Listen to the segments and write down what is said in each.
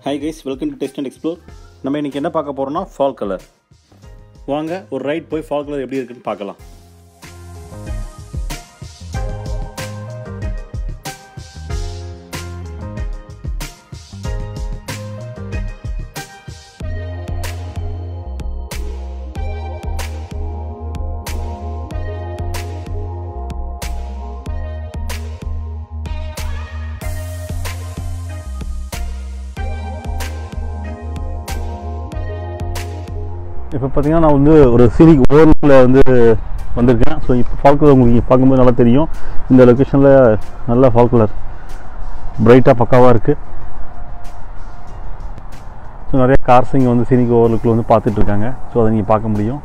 Hi guys welcome to taste and explore நம்ம இன்றைக்கி என்ன பார்க்க போகிறோம்னா ஃபால் கலர் வாங்க ஒரு ரைட் போய் ஃபால் கலர் எப்படி இருக்குன்னு பார்க்கலாம் இப்போ பார்த்தீங்கன்னா நான் வந்து ஒரு சீனிக் ஓரில் வந்து வந்திருக்கேன் ஸோ இப்போ ஃபால் கலர் உங்களுக்கு பார்க்கும்போது நல்லா தெரியும் இந்த லொக்கேஷனில் நல்ல ஃபால் கலர் பிரைட்டாக பக்காவாக இருக்குது ஸோ நிறைய கார்ஸ் இங்கே வந்து சீனிக் ஓவர்லுக்கில் வந்து பார்த்துட்டு இருக்காங்க ஸோ அதை நீங்கள் பார்க்க முடியும்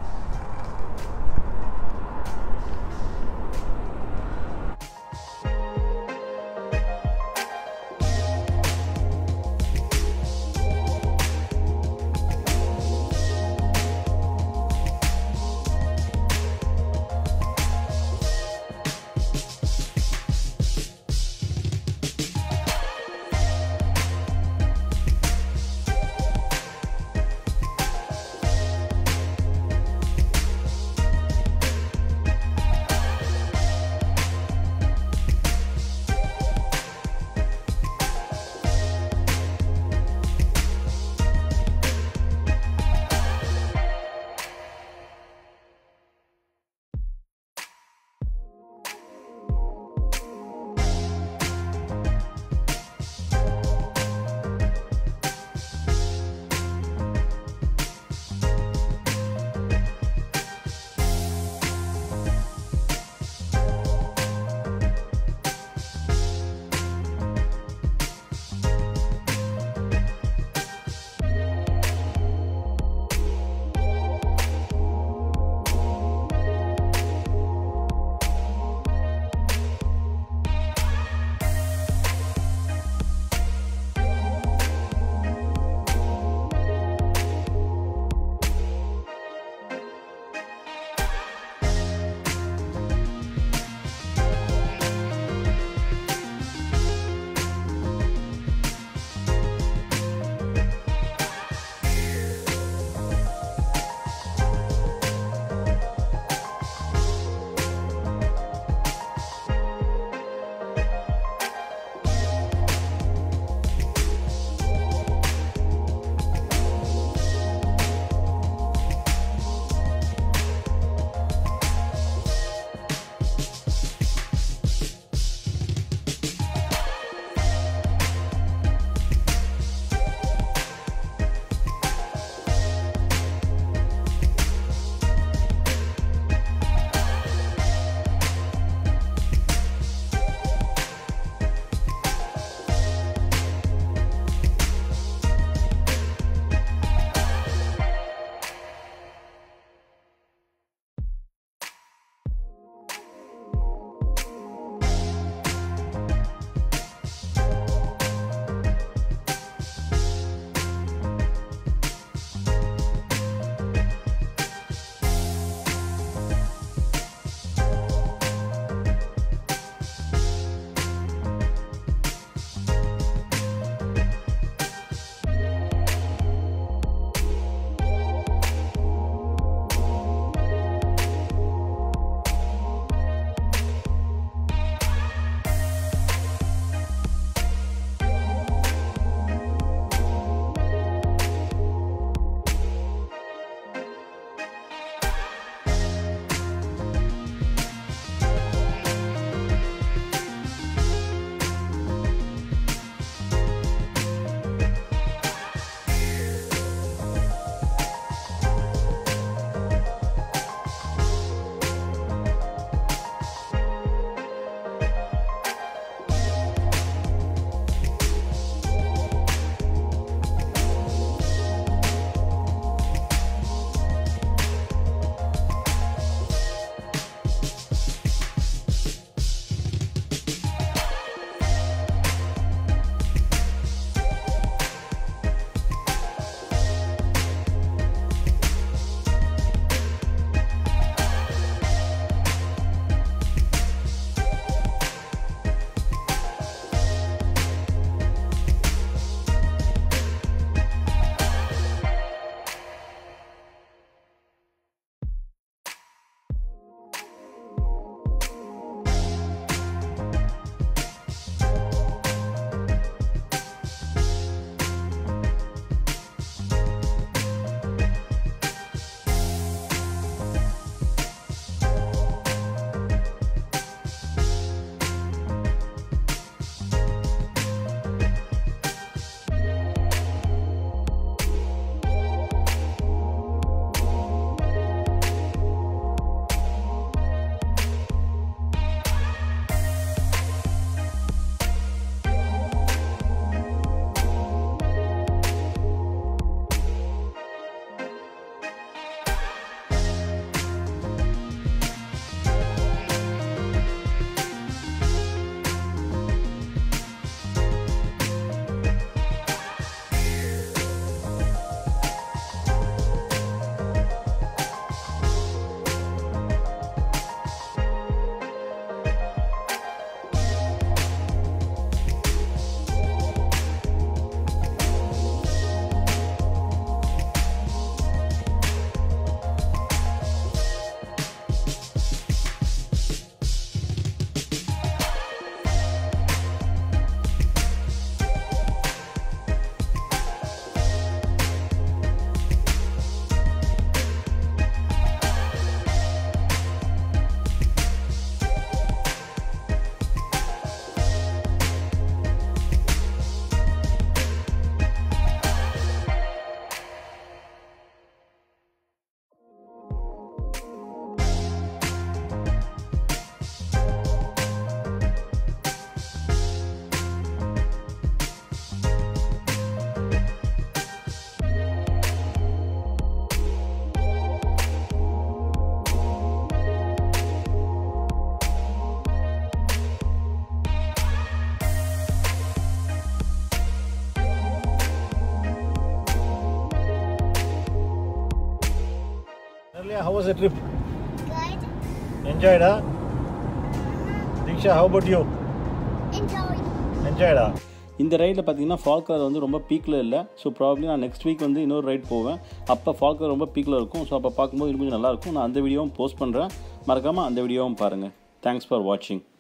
Yeah, how was the trip? Good. Enjoyed, huh? Diksha, how about you? Enjoy. என்ஜாய்டா இந்த ரைடில் பார்த்தீங்கன்னா ஃபால் கலர் வந்து ரொம்ப பீக்கில் இல்லை ஸோ ப்ராப்ளி நான் நெக்ஸ்ட் வீக் வந்து இன்னொரு ரைட் போவேன் அப்போ ஃபால் கலர் ரொம்ப பீக்கில் இருக்கும் ஸோ அப்போ பார்க்கும்போது இன்னும் கொஞ்சம் நல்லாயிருக்கும் நான் அந்த வீடியோவும் போஸ்ட் பண்ணுறேன் மறக்காமல் அந்த வீடியோவும் பாருங்கள் தேங்க்ஸ் ஃபார் வாட்சிங்